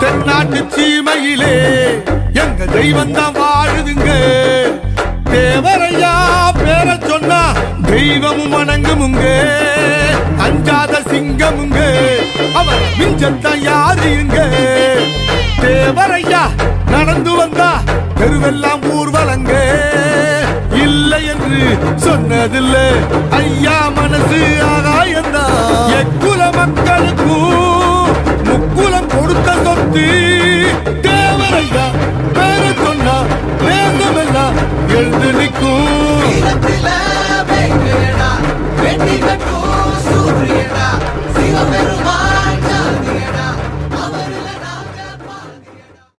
தென்னாட்டு சீமையிலே எங்க தெய்வம் தான் வாழுதுங்க தேவரையா பேர சொன்னா தெய்வமும் வணங்குமுங்க அஞ்சாத சிங்கமுங்க அவர் மிஞ்சத்தான் யாருங்க தேவரையா நடந்து வந்தா தெருவெல்லாம் ஊர்வலங்க இல்லை என்று சொன்னதில்ல ஐயா மனசு ஆகாயந்தா எக்குல மக்களுக்கும் முக்குலம் கொடுத்த சொத்து தேவரையா பேர சொன்னா வேந்தமெல்லாம் எழுந்த